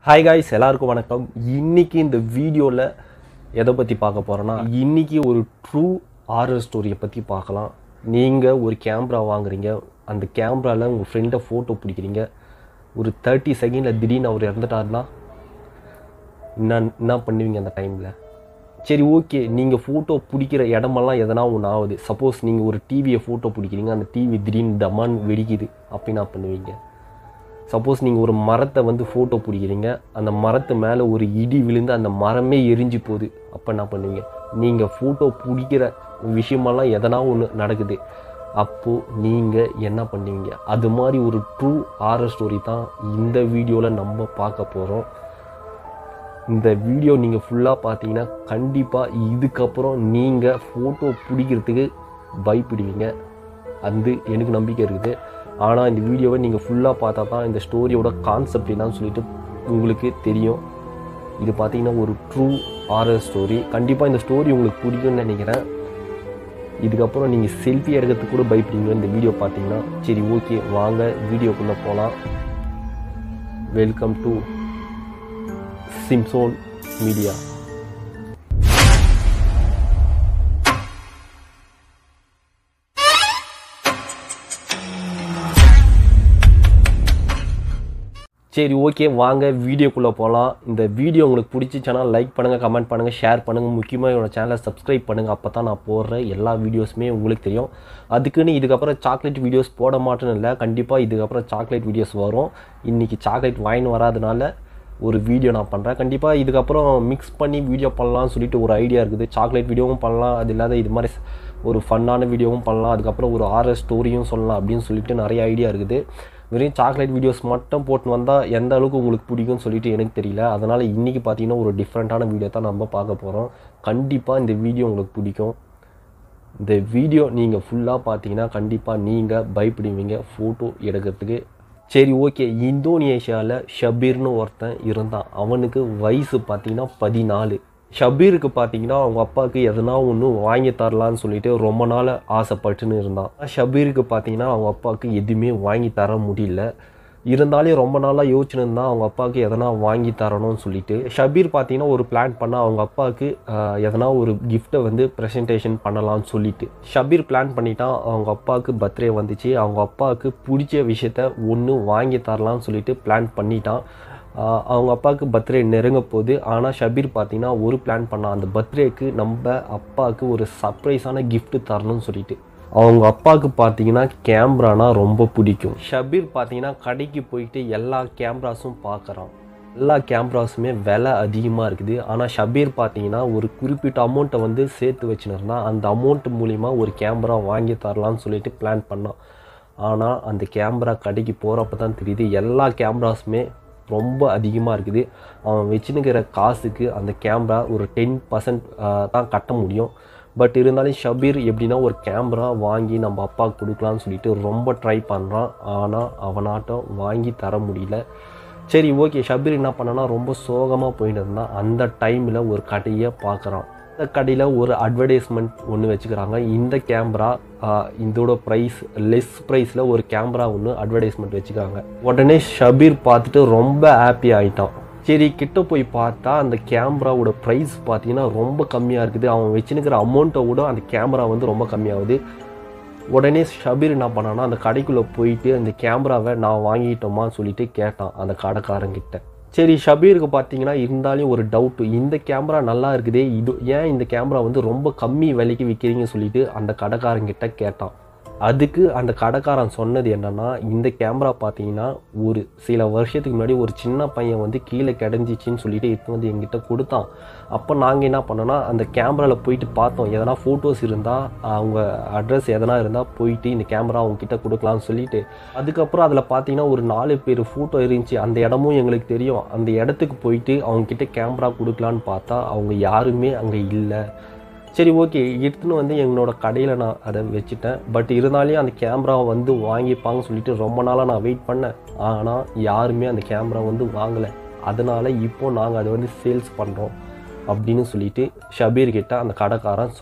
hi guys எல்லாருக்கும் வணக்கம் இன்னைக்கு இந்த வீடியோவில் எதை பற்றி பார்க்க போகிறோன்னா இன்னைக்கு ஒரு ட்ரூ ஆரர் ஸ்டோரியை பற்றி பார்க்கலாம் நீங்கள் ஒரு கேமரா வாங்குறீங்க அந்த கேமராவில் உங்கள் ஃப்ரெண்டை ஃபோட்டோ பிடிக்கிறீங்க ஒரு தேர்ட்டி செகண்டில் திடீர்னு அவர் இறந்துட்டாருன்னா என்ன என்ன பண்ணுவீங்க அந்த டைமில் சரி ஓகே நீங்கள் ஃபோட்டோ பிடிக்கிற இடமெல்லாம் எதனா ஒன்று ஆகுது சப்போஸ் நீங்கள் ஒரு டிவியை ஃபோட்டோ பிடிக்கிறீங்க அந்த டிவி திடீர்னு டமான் வெடிக்குது அப்படி என்ன பண்ணுவீங்க சப்போஸ் நீங்கள் ஒரு மரத்தை வந்து ஃபோட்டோ பிடிக்கிறீங்க அந்த மரத்து மேலே ஒரு இடி விழுந்து அந்த மரமே எரிஞ்சு போகுது அப்போ என்ன பண்ணுவீங்க நீங்கள் ஃபோட்டோ பிடிக்கிற விஷயமெல்லாம் எதனா ஒன்று நடக்குது அப்போது நீங்கள் என்ன பண்ணுவீங்க அது மாதிரி ஒரு ட்ரூ ஆரர் ஸ்டோரி தான் இந்த வீடியோவில் நம்ம பார்க்க போகிறோம் இந்த வீடியோ நீங்கள் ஃபுல்லாக பார்த்தீங்கன்னா கண்டிப்பாக இதுக்கப்புறம் நீங்கள் ஃபோட்டோ பிடிக்கிறதுக்கு பயப்படுவீங்க அது எனக்கு நம்பிக்கை இருக்குது ஆனால் இந்த வீடியோவை நீங்கள் ஃபுல்லாக பார்த்தா தான் இந்த ஸ்டோரியோட கான்செப்ட் என்னன்னு சொல்லிட்டு உங்களுக்கு தெரியும் இது பார்த்தீங்கன்னா ஒரு ட்ரூ ஆரர் ஸ்டோரி கண்டிப்பாக இந்த ஸ்டோரி உங்களுக்கு பிடிக்கும்னு நினைக்கிறேன் இதுக்கப்புறம் நீங்கள் செல்ஃபி எடுக்கிறதுக்கு கூட பயப்படுவீங்க இந்த வீடியோ பார்த்தீங்கன்னா சரி ஓகே வாங்க வீடியோக்குள்ளே போகலாம் வெல்கம் டு சிம்சோன் மீடியா சரி ஓகே வாங்க வீடியோக்குள்ளே போகலாம் இந்த வீடியோ உங்களுக்கு பிடிச்சிச்சுன்னா லைக் பண்ணுங்கள் கமெண்ட் பண்ணுங்கள் ஷேர் பண்ணுங்கள் முக்கியமாக என்னோட சேனலை சப்ஸ்கிரைப் பண்ணுங்கள் அப்போ தான் நான் போடுற எல்லா வீடியோஸுமே உங்களுக்கு தெரியும் அதுக்குன்னு இதுக்கப்புறம் சாக்லேட் வீடியோஸ் போட மாட்டேன்னு இல்லை கண்டிப்பாக இதுக்கப்புறம் சாக்லேட் வீடியோஸ் வரும் இன்றைக்கி சாக்லேட் வாங்கின்னு வராதனால ஒரு வீடியோ நான் பண்ணுறேன் கண்டிப்பாக இதுக்கப்புறம் மிக்ஸ் பண்ணி வீடியோ பண்ணலாம்னு சொல்லிட்டு ஒரு ஐடியா இருக்குது சாக்லேட் வீடியோவும் பண்ணலாம் அது இல்லாத இது மாதிரி ஒரு ஃபன்னான வீடியோவும் பண்ணலாம் அதுக்கப்புறம் ஒரு ஆர்எஸ் ஸ்டோரியும் சொல்லலாம் அப்படின்னு சொல்லிட்டு நிறைய ஐடியா இருக்குது வெறும் சாக்லேட் வீடியோஸ் மட்டும் போட்டு வந்தால் எந்த அளவுக்கு உங்களுக்கு பிடிக்கும்னு சொல்லிட்டு எனக்கு தெரியல அதனால் இன்றைக்கி பார்த்தீங்கன்னா ஒரு டிஃப்ரெண்ட்டான வீடியோ தான் நம்ம பார்க்க போகிறோம் கண்டிப்பாக இந்த வீடியோ உங்களுக்கு பிடிக்கும் இந்த வீடியோ நீங்கள் ஃபுல்லாக பார்த்தீங்கன்னா கண்டிப்பாக நீங்கள் பயப்படுவீங்க ஃபோட்டோ எடுக்கிறதுக்கு சரி ஓகே இந்தோனேஷியாவில் ஷபீர்னு ஒருத்தன் இருந்தான் அவனுக்கு வயசு பார்த்தீங்கன்னா பதினாலு ஷபீருக்கு பார்த்தீங்கன்னா அவங்க அப்பாவுக்கு எதனா ஒன்று வாங்கி தரலான்னு சொல்லிட்டு ரொம்ப நாள் ஆசைப்பட்டுன்னு இருந்தான் ஷபீருக்கு பார்த்தீங்கன்னா அவங்க அப்பாவுக்கு எதுவுமே வாங்கி தர முடியல இருந்தாலும் ரொம்ப நாளாக யோசிச்சுன்னு இருந்தால் அவங்க அப்பாவுக்கு எதனா வாங்கி தரணும்னு சொல்லிட்டு ஷபீர் பார்த்தீங்கன்னா ஒரு பிளான் பண்ணால் அவங்க அப்பாவுக்கு ஆஹ், எதனா ஒரு கிஃப்ட்டை வந்து ப்ரெசன்டேஷன் பண்ணலாம்னு சொல்லிட்டு ஷபீர் பிளான் பண்ணிட்டான் அவங்க அப்பாவுக்கு பர்த்டே வந்துச்சு அவங்க அப்பாவுக்கு பிடிச்ச விஷயத்த ஒன்று வாங்கி தரலாம்னு சொல்லிட்டு பிளான் பண்ணிட்டான் ஆஹ், அவங்க அப்பாவுக்கு பர்த்டே நெருங்க போகுது ஆனால் ஷபீர் பார்த்தீங்கன்னா ஒரு பிளான் பண்ணான் அந்த பர்த்டேக்கு நம்ம அப்பாவுக்கு ஒரு சர்ப்ரைஸான gift தரணும்னு சொல்லிட்டு அவங்க அப்பாவுக்கு பார்த்தீங்கன்னா கேமரானா ரொம்ப பிடிக்கும் ஷபீர் பார்த்தீங்கன்னா கடைக்கு போயிட்டு எல்லா கேமராஸும் பார்க்குறான் எல்லா கேமராஸுமே விலை அதிகமாக இருக்குது ஆனால் ஷபீர் பார்த்தீங்கன்னா ஒரு குறிப்பிட்ட அமௌண்ட்டை வந்து சேர்த்து வச்சுன்னு இருந்தான் அந்த அமௌண்ட் மூலிமா ஒரு கேமரா வாங்கி தரலான்னு சொல்லிட்டு பிளான் பண்ணான் ஆனால் அந்த கேமரா கடைக்கு போகிறப்ப தான் தெரியுது எல்லா கேமராஸுமே ரொம்ப அதிகமாக இருக்குது அவன் வச்சுன்னுக்கிற காசுக்கு அந்த கேமரா ஒரு டென் பர்சன்ட் தான் கட்ட முடியும் பட் இருந்தாலும் ஷபீர் எப்படின்னா ஒரு கேமரா வாங்கி நம்ம அப்பாவுக்கு கொடுக்கலான்னு சொல்லிட்டு ரொம்ப ட்ரை பண்ணுறான் ஆனால் அவனாட்டம் வாங்கி தர முடியல சரி ஓகே ஷபீர் என்ன பண்ணனா ரொம்ப சோகமாக போயிட்டு இருந்தான் அந்த டைமில் ஒரு கடையை பார்க்குறான் இந்த கடையில் ஒரு அட்வர்டைஸ்மெண்ட் ஒன்று வச்சுக்கிறாங்க இந்த கேமரா இதோட ப்ரைஸ் லெஸ் ப்ரைஸில் ஒரு கேமரா ஒன்று அட்வர்டைஸ்மெண்ட் வச்சுக்கிறாங்க உடனே ஷபீர் பார்த்துட்டு ரொம்ப ஹாப்பி ஆயிட்டான் சரி கிட்ட போய் பார்த்தா அந்த கேமராவோட ப்ரைஸ் பார்த்தீங்கன்னா ரொம்ப கம்மியாக இருக்குது அவன் வச்சுனுக்கிற அமௌண்ட்டை விட அந்த கேமரா வந்து ரொம்ப கம்மியாகுது உடனே ஷபீர் என்ன பண்ணான்னா அந்த கடைக்குள்ளே போயிட்டு அந்த கேமராவை நான் வாங்கிட்டோமான்னு சொல்லிட்டு கேட்டான் அந்த கடைக்காரங்கிட்ட சரி ஷபீருக்கு பார்த்தீங்கன்னா இருந்தாலும் ஒரு டவுட்டு இந்த கேமரா நல்லா இருக்குதே இது ஏன் இந்த கேமரா வந்து ரொம்ப கம்மி விலைக்கு விற்கிறீங்கன்னு சொல்லிட்டு அந்த கடைக்காரங்கிட்ட கேட்டான் அதுக்கு அந்த கடைக்காரன் சொன்னது என்னன்னா இந்த கேமரா பார்த்தீங்கன்னா ஒரு சில வருஷத்துக்கு முன்னாடி ஒரு சின்ன பையன் வந்து கீழே கிடஞ்சிச்சின்னு சொல்லிட்டு எடுத்து வந்து எங்கிட்ட கொடுத்தான் அப்போ நாங்கள் என்ன பண்ணோன்னா அந்த கேமராவில் போயிட்டு பார்த்தோம் எதனா ஃபோட்டோஸ் இருந்தால் அவங்க அட்ரஸ் எதனா இருந்தால் போயிட்டு இந்த கேமரா அவங்க கிட்ட கொடுக்கலாம்னு சொல்லிட்டு அதுக்கப்புறம் அதில் பார்த்தீங்கன்னா ஒரு நாலு பேர் ஃபோட்டோ இருந்துச்சு அந்த இடமும் எங்களுக்கு தெரியும் அந்த இடத்துக்கு போயிட்டு அவங்க கிட்ட கேமரா கொடுக்கலான்னு பார்த்தா அவங்க யாருமே அங்கே இல்லை சரி ஓகே எடுத்துன்னு வந்து எங்களோட கடையில் நான் அதை வச்சுட்டேன் பட் இருந்தாலும் அந்த கேமராவை வந்து வாங்கிப்பாங்கன்னு சொல்லிட்டு ரொம்ப நாளாக நான் வெயிட் பண்ணேன் ஆனால் யாருமே அந்த கேமரா வந்து வாங்கலை அதனால் இப்போ நாங்கள் அதை வந்து சேல்ஸ் பண்ணுறோம் அப்படின்னு சொல்லிட்டு ஷபீர் கிட்ட அந்த கடைக்காரன் சொன்னான்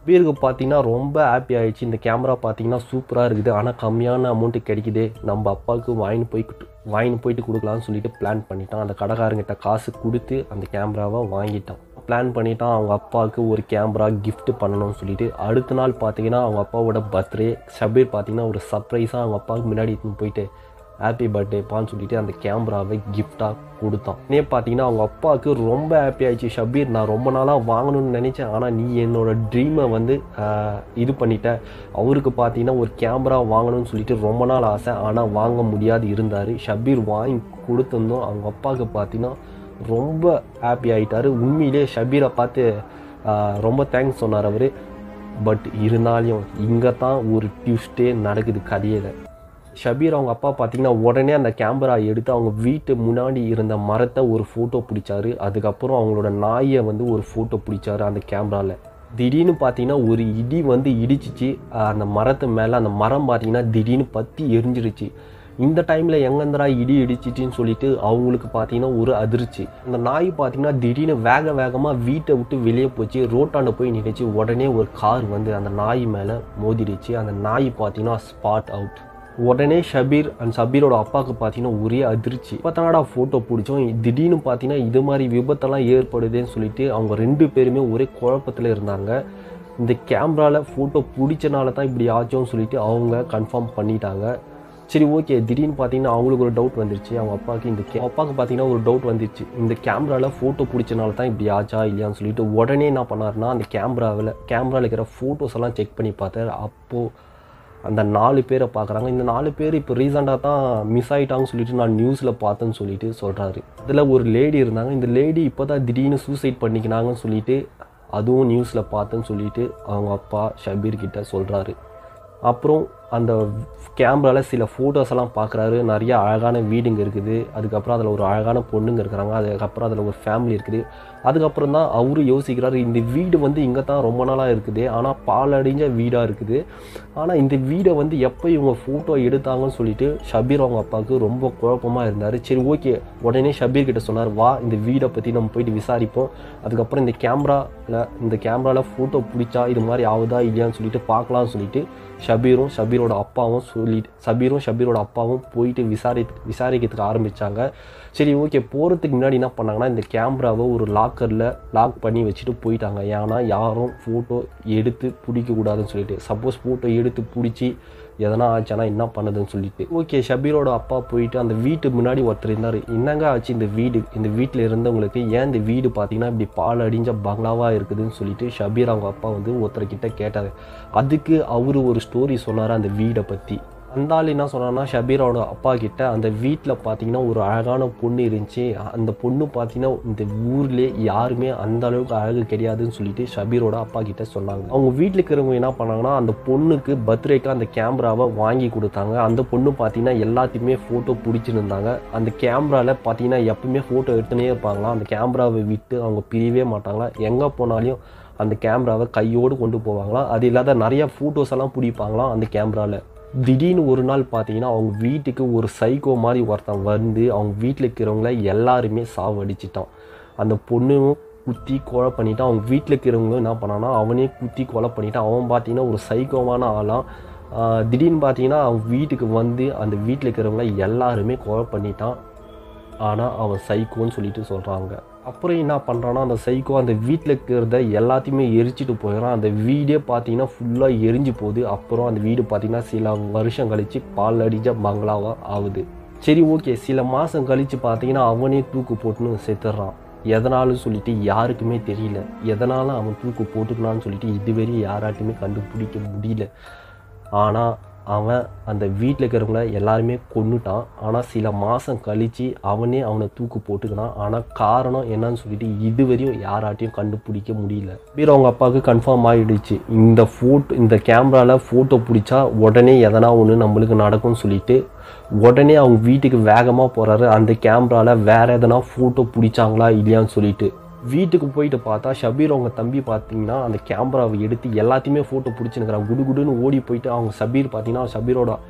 ஷபீருக்கு பார்த்தீங்கன்னா ரொம்ப ஹாப்பி ஆயிடுச்சு இந்த கேமரா பார்த்தீங்கன்னா சூப்பராக இருக்குது ஆனால் கம்மியான அமௌண்ட்டு கிடைக்குதே நம்ம அப்பாவுக்கு வாங்கின்னு போய்கிட்டு வாங்கின்னு போயிட்டு கொடுக்கலாம்னு சொல்லிட்டு பிளான் பண்ணிட்டான் அந்த கடைக்காரங்கிட்ட காசு கொடுத்து அந்த கேமராவை வாங்கிட்டான் பிளான் பண்ணிட்டான் அவங்க அப்பாவுக்கு ஒரு கேமரா gift பண்ணணும்னு சொல்லிட்டு அடுத்த நாள் பார்த்தீங்கன்னா அவங்க அப்பாவோட பர்த்டே ஷபீர் பார்த்தீங்கன்னா ஒரு சர்ப்ரைஸாக அவங்க அப்பாவுக்கு முன்னாடி எடுத்துன்னு போயிட்டு ஹாப்பி பர்த்டேப்பான்னு சொல்லிட்டு அந்த கேமராவை கிஃப்டாக கொடுத்தான் நே பார்த்தீங்கன்னா அவங்க அப்பாவுக்கு ரொம்ப ஹாப்பி ஆயிடுச்சு ஷபீர் நான் ரொம்ப நாளாக வாங்கணும்னு நினச்சேன் ஆனால் நீ என்னோட ட்ரீமை வந்து ஆஹ், இது பண்ணிட்ட அவருக்கு பார்த்தீங்கன்னா ஒரு கேமரா வாங்கணும்னு சொல்லிட்டு ரொம்ப நாள் ஆசை ஆனால் வாங்க முடியாது இருந்தார் ஷபீர் வாங்கி கொடுத்துருந்தோம் அவங்க அப்பாவுக்கு பார்த்தீங்கன்னா ரொம்ப ஹாப்பி ஆயிட்டாரு உண்மையிலே ஷபீரை பார்த்து ஆஹ், ரொம்ப தேங்க்ஸ் சொன்னார் அவர் பட் இருந்தாலும் இங்கே தான் ஒரு டியூஸ்டே நடக்குது கதையில் ஷபீர் அவங்க அப்பா பார்த்தீங்கன்னா உடனே அந்த கேமரா எடுத்து அவங்க வீட்டு முன்னாடி இருந்த மரத்தை ஒரு ஃபோட்டோ பிடிச்சாரு அதுக்கப்புறம் அவங்களோட நாயை வந்து ஒரு ஃபோட்டோ பிடிச்சாரு அந்த கேமராவில் திடீர்னு பார்த்தீங்கன்னா ஒரு இடி வந்து இடிச்சிச்சு அஹ் அந்த மரத்து மேலே அந்த மரம் பார்த்தீங்கன்னா திடீர்னு பற்றி எரிஞ்சிருச்சு இந்த டைமில் எங்கேருந்துடா இடி இடிச்சிச்சின்னு சொல்லிட்டு அவங்களுக்கு பார்த்தீங்கன்னா ஒரு அதிர்ச்சி அந்த நாய் பார்த்தீங்கன்னா திடீர்னு வேக வேகமாக வீட்டை விட்டு வெளியே போச்சு ரோட்டாண்ட போய் நினைச்சு உடனே ஒரு கார் வந்து அந்த நாய் மேலே மோதிடுச்சு அந்த நாய் பார்த்தீங்கன்னா ஸ்பாட் அவுட் உடனே ஷபீர் அண்ட் ஷபீரோட அப்பாவுக்கு பார்த்தீங்கன்னா ஒரே அதிர்ச்சி பார்த்தனாடா ஃபோட்டோ பிடிச்சோம் திடீர்னு பார்த்தீங்கன்னா இது மாதிரி விபத்தெல்லாம் ஏற்படுதுன்னு சொல்லிட்டு அவங்க ரெண்டு பேருமே ஒரே குழப்பத்தில் இருந்தாங்க இந்த கேமராவில் ஃபோட்டோ பிடிச்சனால தான் இப்படி ஆச்சோன்னு சொல்லிட்டு அவங்க கன்ஃபார்ம் பண்ணிட்டாங்க சரி ஓகே திடீர்னு பார்த்தீங்கன்னா அவங்களுக்கு ஒரு டவுட் வந்துருச்சு அவங்க அப்பாவுக்கு இந்த கே அப்பாவுக்கு பார்த்தீங்கன்னா ஒரு டவுட் வந்துருச்சு இந்த கேமராவில் ஃபோட்டோ பிடிச்சனால தான் இப்படி ஆச்சா இல்லையான்னு சொல்லிட்டு உடனே என்ன பண்ணாருன்னா அந்த கேமராவில் கேமராவில் இருக்கிற ஃபோட்டோஸ் எல்லாம் செக் பண்ணி பார்த்தாரு அப்போது அந்த நாலு பேரை பார்க்குறாங்க இந்த நாலு பேர் இப்போ ரீசெண்டாக தான் மிஸ் ஆகிட்டாங்கன்னு சொல்லிட்டு நான் நியூஸில் பார்த்தேன்னு சொல்லிட்டு சொல்கிறாரு அதில் ஒரு லேடி இருந்தாங்க இந்த லேடி இப்போ தான் திடீர்னு சூசைட் பண்ணிக்கினாங்கன்னு சொல்லிட்டு அதுவும் நியூஸில் பார்த்தேன்னு சொல்லிட்டு அவங்க அப்பா ஷபீர் கிட்ட சொல்கிறாரு அப்புறம் அந்த கேமராவில் சில ஃபோட்டோஸ் எல்லாம் பார்க்குறாரு நிறைய அழகான வீடுங்க இருக்குது அதுக்கப்புறம் அதில் ஒரு அழகான பொண்ணுங்க இருக்கிறாங்க அதுக்கப்புறம் அதில் ஒரு ஃபேமிலி இருக்குது அதுக்கப்புறம் தான் அவரு யோசிக்கிறாரு இந்த வீடு வந்து இங்கே தான் ரொம்ப நாளாக இருக்குது ஆனால் பாலடைஞ்ச வீடாக இருக்குது ஆனால் இந்த வீடை வந்து எப்போ இவங்க ஃபோட்டோ எடுத்தாங்கன்னு சொல்லிட்டு ஷபீர் அவங்க அப்பாவுக்கு ரொம்ப குழப்பமாக இருந்தார் சரி ஓகே உடனே ஷபீர் கிட்ட சொன்னார் வா இந்த வீடை பற்றி நம்ம போயிட்டு விசாரிப்போம் அதுக்கப்புறம் இந்த கேமராவில் இந்த கேமராவில் ஃபோட்டோ பிடிச்சா இது மாதிரி ஆகுதா இல்லையான்னு சொல்லிட்டு பார்க்கலாம்னு சொல்லிட்டு ஷபீரும் ஷபீரோட அப்பாவும் சொல்லிட்டு ஷபீரும் ஷபீரோட அப்பாவும் போயிட்டு விசாரி விசாரிக்கிறதுக்கு ஆரம்பித்தாங்க சரி ஓகே போகிறதுக்கு முன்னாடி என்ன பண்ணாங்கன்னா இந்த கேமராவை ஒரு லாக்கரில் லாக் பண்ணி வச்சுட்டு போயிட்டாங்க ஏன்னா யாரும் ஃபோட்டோ எடுத்து பிடிக்கக்கூடாதுன்னு சொல்லிட்டு சப்போஸ் ஃபோட்டோ எடுத்து பிடிச்சி எதனா ஆச்சானா என்ன பண்ணுதுன்னு சொல்லிட்டு ஓகே ஷபீரோட அப்பா போயிட்டு அந்த வீட்டு முன்னாடி ஒருத்தர் இருந்தார் என்னங்க ஆச்சு இந்த வீடு இந்த வீட்டில் இருந்தவங்களுக்கு ஏன் இந்த வீடு பார்த்தீங்கன்னா இப்படி பால் அடிஞ்ச பங்களாவாக இருக்குதுன்னு சொல்லிட்டு ஷபீர் அவங்க அப்பா வந்து ஒருத்தர்கிட்ட கேட்டார் அதுக்கு அவர் ஒரு ஸ்டோரி சொன்னார் அந்த வீடை பற்றி அந்த ஆள் என்ன சொன்னான்னா ஷபீரோட அப்பா கிட்ட அந்த வீட்டில் பார்த்தீங்கன்னா ஒரு அழகான பொண்ணு இருந்துச்சு அந்த பொண்ணு பார்த்தீங்கன்னா இந்த ஊர்லேயே யாருமே அந்த அளவுக்கு அழகு கிடையாதுன்னு சொல்லிட்டு ஷபீரோட அப்பா கிட்ட சொன்னாங்க அவங்க வீட்டில் இருக்கிறவங்க என்ன பண்ணாங்கன்னா அந்த பொண்ணுக்கு பர்த்டேக்கு அந்த கேமராவை வாங்கி கொடுத்தாங்க அந்த பொண்ணு பார்த்தீங்கன்னா எல்லாத்தையுமே ஃபோட்டோ பிடிச்சிருந்தாங்க அந்த கேமராவில் பார்த்தீங்கன்னா எப்பவுமே ஃபோட்டோ எடுத்துனே இருப்பாங்களாம் அந்த கேமராவை விட்டு அவங்க பிரியவே மாட்டாங்களா எங்கே போனாலையும் அந்த கேமராவை கையோடு கொண்டு போவாங்களாம் அது இல்லாத நிறைய ஃபோட்டோஸ் எல்லாம் பிடிப்பாங்களாம் அந்த கேமராவில் திடீர்னு ஒரு நாள் பார்த்தீங்கன்னா அவங்க வீட்டுக்கு ஒரு சைக்கோ மாதிரி ஒருத்தன் வந்து அவங்க வீட்டில் இருக்கிறவங்கள எல்லாருமே சாவடிச்சிட்டான் அந்த பொண்ணும் குத்தி கொலை பண்ணிட்டான் அவங்க வீட்டில் இருக்கிறவங்களும் என்ன பண்ணான்னா அவனே குத்தி கொலை பண்ணிட்டான் அவன் பார்த்தீங்கன்னா ஒரு சைக்கோவான ஆளாம் ஆஹ் திடீர்னு பார்த்தீங்கன்னா அவன் வீட்டுக்கு வந்து அந்த வீட்டில் இருக்கிறவங்கள எல்லாருமே கொலை பண்ணிட்டான் ஆனால் அவன் சைக்கோன்னு சொல்லிட்டு சொல்கிறாங்க அப்புறம் என்ன பண்ணுறான்னா அந்த சைக்கோ அந்த வீட்டில் இருக்கிறத எல்லாத்தையுமே எரிச்சிட்டு போயிடறான் அந்த வீடே பார்த்தீங்கன்னா ஃபுல்லாக எரிஞ்சு போகுது அப்புறம் அந்த வீடு பார்த்தீங்கன்னா சில வருஷம் கழித்து பால் அடித்த பங்களாவாக ஆகுது சரி ஓகே சில மாதம் கழித்து பார்த்தீங்கன்னா அவனே தூக்கு போட்டுன்னு செத்துடுறான் எதனாலும் சொல்லிட்டு யாருக்குமே தெரியல எதனால அவன் தூக்கு போட்டுக்கலான்னு சொல்லிட்டு இதுவரை யாராட்டுமே கண்டுபிடிக்க முடியல ஆனால் அவன் அந்த வீட்டில் இருக்கிறவங்கள எல்லாருமே கொன்னுட்டான் ஆனால் சில மாதம் கழித்து அவனே அவனை தூக்கு போட்டுக்கினான் ஆனால் காரணம் என்னன்னு சொல்லிட்டு இதுவரையும் யாராட்டையும் கண்டுபிடிக்க முடியல வீர அவங்க அப்பாவுக்கு கன்ஃபார்ம் ஆகிடுச்சு இந்த ஃபோட்டோ இந்த கேமராவில் ஃபோட்டோ பிடிச்சா உடனே எதனா ஒன்று நம்மளுக்கு நடக்கும்னு சொல்லிட்டு உடனே அவங்க வீட்டுக்கு வேகமாக போகிறாரு அந்த கேமராவில் வேறு எதனா ஃபோட்டோ பிடிச்சாங்களா இல்லையான்னு சொல்லிட்டு வீட்டுக்கு போயிட்டு பார்த்தா ஷபீர் அவங்க தம்பி பார்த்தீங்கன்னா அந்த கேமராவை எடுத்து எல்லாத்தையுமே ஃபோட்டோ பிடிச்சினுக்கிறான் குடு குடுன்னு ஓடி போயிட்டு அவங்க ஷபீர் பார்த்தீங்கன்னா ஷபீரோட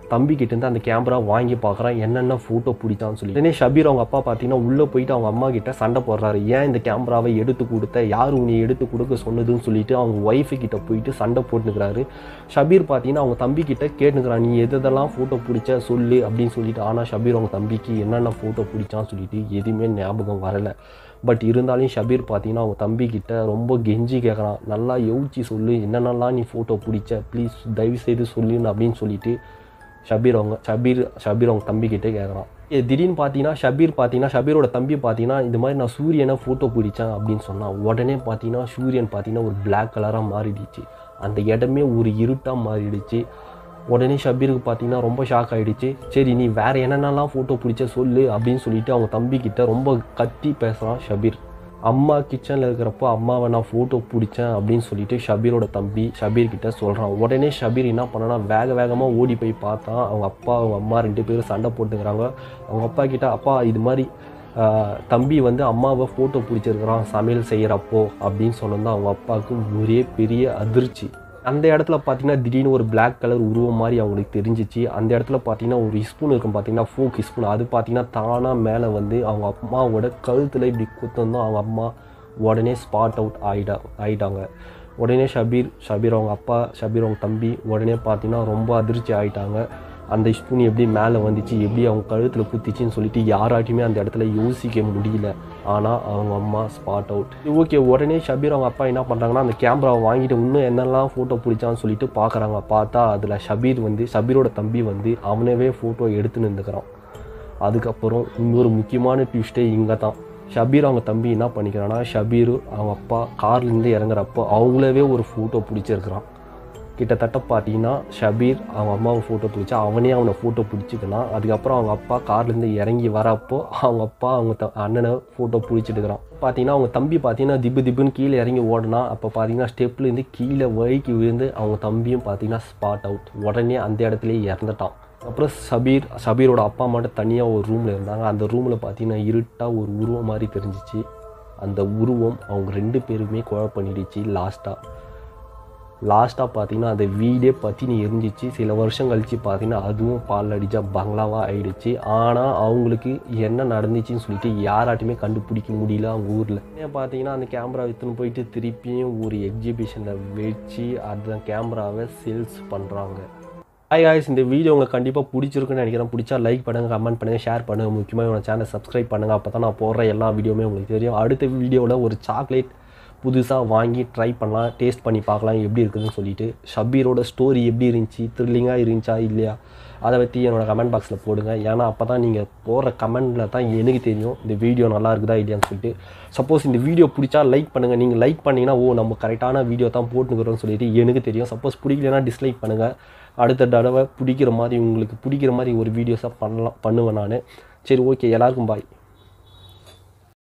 தம்பி கிட்டேருந்து அந்த கேமரா வாங்கி பார்க்குறான் என்னென்ன ஃபோட்டோ பிடிச்சான்னு சொல்லி உடனே ஷபீர் அவங்க அப்பா பார்த்தீங்கன்னா உள்ளே போயிட்டு அவங்க அம்மா கிட்ட சண்டை போடுறாரு ஏன் இந்த கேமராவை எடுத்து கொடுத்த யார் உன்னை எடுத்து கொடுக்க சொன்னதுன்னு சொல்லிட்டு அவங்க ஒய்ஃபு கிட்ட போயிட்டு சண்டை போட்டுனுக்கிறாரு ஷபீர் பார்த்தீங்கன்னா அவங்க தம்பி கிட்ட கேட்டுக்கிறான் நீ எதெல்லாம் ஃபோட்டோ பிடிச்ச சொல்லு அப்படின்னு சொல்லிட்டு ஆனால் ஷபீர் அவங்க தம்பிக்கு என்னென்ன ஃபோட்டோ பிடிச்சான்னு சொல்லிட்டு எதுவுமே ஞாபகம் வரல பட் இருந்தாலும் ஷபீர் பார்த்தீங்கன்னா அவங்க தம்பி கிட்ட ரொம்ப கெஞ்சி கேட்குறான் நல்லா யோசிச்சு சொல்லு என்னென்னலாம் நீ ஃபோட்டோ பிடிச்ச ப்ளீஸ் தயவு செய்து சொல்லுன்னு அப்படின்னு சொல்லிட்டு ஷபீர் அவங்க ஷபீர் ஷபீர் அவங்க தம்பி கிட்டே கேட்குறான் திடீர்னு பார்த்தீங்கன்னா ஷபீர் பார்த்தீங்கன்னா ஷபீரோட தம்பி பார்த்தீங்கன்னா இந்த மாதிரி நான் சூரியனை ஃபோட்டோ பிடிச்சேன் அப்படின்னு சொன்னான் உடனே பார்த்தீங்கன்னா சூரியன் பார்த்தீங்கன்னா ஒரு பிளாக் கலராக மாறிடுச்சு அந்த இடமே ஒரு இருட்டாக மாறிடுச்சு உடனே ஷபீருக்கு பார்த்தீங்கன்னா ரொம்ப ஷாக் ஆகிடுச்சு சரி நீ வேறு என்னென்னலாம் ஃபோட்டோ பிடிச்ச சொல்லு அப்படின்னு சொல்லிட்டு அவங்க தம்பி கிட்ட ரொம்ப கத்தி பேசுகிறான் ஷபீர் அம்மா கிச்சனில் இருக்கிறப்போ அம்மாவை நான் ஃபோட்டோ பிடிச்சேன் அப்படின்னு சொல்லிட்டு ஷபீரோட தம்பி ஷபீர் கிட்ட சொல்கிறான் உடனே ஷபீர் என்ன பண்ணனா வேக வேகமாக ஓடி போய் பார்த்தான் அவங்க அப்பா அவங்க அம்மா ரெண்டு பேரும் சண்டை போட்டுக்கிறாங்க அவங்க அப்பா கிட்ட அப்பா இது மாதிரி ஆஹ், தம்பி வந்து அம்மாவை ஃபோட்டோ பிடிச்சிருக்கிறான் சமையல் செய்கிறப்போ அப்படின்னு சொன்னது அவங்க அப்பாவுக்கு ஒரே பெரிய அதிர்ச்சி அந்த இடத்துல பார்த்தீங்கன்னா திடீர்னு ஒரு Black கலர் உருவம் மாதிரி அவங்களுக்கு தெரிஞ்சிச்சு அந்த இடத்துல பார்த்தீங்கன்னா ஒரு ஸ்பூன் இருக்கும் பார்த்தீங்கன்னா ஃபோக் ஸ்பூன் அது பார்த்தீங்கன்னா தானாக மேலே வந்து அவங்க அம்மாவோட கழுத்தில் இப்படி குத்தந்தும் அவங்க அம்மா உடனே ஸ்பாட் அவுட் ஆயிடா ஆயிட்டாங்க உடனே ஷபீர் ஷபீர் அவங்க அப்பா ஷபீர் அவங்க தம்பி உடனே பார்த்தீங்கன்னா ரொம்ப அதிர்ச்சி ஆயிட்டாங்க அந்த ஸ்பூன் எப்படி மேலே வந்துச்சு எப்படி அவங்க கழுத்தில் குத்திச்சின்னு சொல்லிட்டு யாராட்டையுமே அந்த இடத்துல யோசிக்க முடியல ஆனால் அவங்க அம்மா ஸ்பாட் அவுட் ஓகே உடனே ஷபீர் அவங்க அப்பா என்ன பண்ணுறாங்கன்னா அந்த கேமராவை வாங்கிட்டு இன்னும் என்னெல்லாம் ஃபோட்டோ பிடிச்சான்னு சொல்லிட்டு பார்க்குறாங்க பார்த்தா அதில் ஷபீர் வந்து ஷபீரோட தம்பி வந்து அவனவே ஃபோட்டோ எடுத்து நின்றுக்கிறான் அதுக்கப்புறம் இன்னொரு முக்கியமான ட்விஸ்ட்டே இங்கே தான் ஷபீர் அவங்க தம்பி என்ன பண்ணிக்கிறான்னா ஷபீர் அவங்க அப்பா கார்லேருந்து இறங்குறப்போ அவங்களவே ஒரு ஃபோட்டோ பிடிச்சிருக்கிறான் கிட்டத்தட்ட பார்த்தீங்கன்னா ஷபீர் அவங்க அம்மாவை ஃபோட்டோ பிடிச்சா அவனே அவனை ஃபோட்டோ பிடிச்சிக்கலாம் அதுக்கப்புறம் அவங்க அப்பா கார்லேருந்து இறங்கி வரப்போ அவங்க அப்பா அவங்க த அண்ணனை ஃபோட்டோ பிடிச்சிட்டுக்கிறான் பார்த்தீங்கன்னா அவங்க தம்பி பார்த்தீங்கன்னா திப்பு திப்புன்னு கீழே இறங்கி ஓடினா அப்போ பார்த்தீங்கன்னா ஸ்டெப்லேருந்து கீழே வழுக்கி விழுந்து அவங்க தம்பியும் பார்த்தீங்கன்னா ஸ்பாட் அவுட் உடனே அந்த இடத்துலயே இறந்துட்டான் அப்புறம் சபீர் சபீரோட அப்பா மட்டும் தனியாக ஒரு ரூமில் இருந்தாங்க அந்த ரூமில் பார்த்தீங்கன்னா இருட்டாக ஒரு உருவம் மாதிரி தெரிஞ்சிச்சு அந்த உருவம் அவங்க ரெண்டு பேருமே கொலை பண்ணிடுச்சு லாஸ்ட்டாக லாஸ்ட்டாக பார்த்தீங்கன்னா அந்த வீடே பற்றினி எரிஞ்சிச்சு சில வருஷம் கழித்து பார்த்தீங்கன்னா அதுவும் பால் அடித்தா பங்களாவாக ஆயிடுச்சு ஆனால் அவங்களுக்கு என்ன நடந்துச்சுன்னு சொல்லிட்டு யாராட்டுமே கண்டுபிடிக்க முடியல அவங்க ஊரில் பார்த்தீங்கன்னா அந்த கேமரா எடுத்துன்னு போயிட்டு திருப்பியும் ஒரு எக்ஸிபிஷனில் வச்சு அந்த கேமராவை சேல்ஸ் பண்ணுறாங்க ஹாய் guys இந்த வீடியோ உங்களுக்கு கண்டிப்பாக பிடிச்சிருக்குன்னு நினைக்கிறேன் பிடிச்சா லைக் பண்ணுங்கள் கமெண்ட் பண்ணுங்கள் ஷேர் பண்ணுங்கள் முக்கியமாக என்னோட சேனல் சப்ஸ்கிரைப் பண்ணுங்கள் அப்போ தான் நான் போடுற எல்லா வீடியோவுமே உங்களுக்கு தெரியும் அடுத்த வீடியோவில் ஒரு சாக்லேட் புதுசாக வாங்கி ட்ரை பண்ணலாம் டேஸ்ட் பண்ணி பார்க்கலாம் எப்படி இருக்குதுன்னு சொல்லிட்டு ஷபீரோட ஸ்டோரி எப்படி இருந்துச்சு த்ரில்லிங்காக இருந்துச்சா இல்லையா அதை பற்றி என்னோட கமெண்ட் பாக்ஸில் போடுங்க ஏன்னா அப்போ தான் நீங்கள் போடுற கமெண்டில் தான் எனக்கு தெரியும் இந்த வீடியோ நல்லா இருக்குதா இல்லையான்னு சொல்லிட்டு சப்போஸ் இந்த வீடியோ பிடிச்சா லைக் பண்ணுங்கள் நீங்கள் லைக் பண்ணிங்கன்னா ஓ நம்ம கரெக்டான வீடியோ தான் போட்டுக்கிறோம்னு சொல்லிட்டு எனக்கு தெரியும் சப்போஸ் பிடிக்கலனா டிஸ்லைக் பண்ணுங்கள் அடுத்த தடவை பிடிக்கிற மாதிரி உங்களுக்கு பிடிக்கிற மாதிரி ஒரு வீடியோஸாக பண்ணலாம் பண்ணுவேன் நான் சரி ஓகே எல்லாருக்கும் பாய்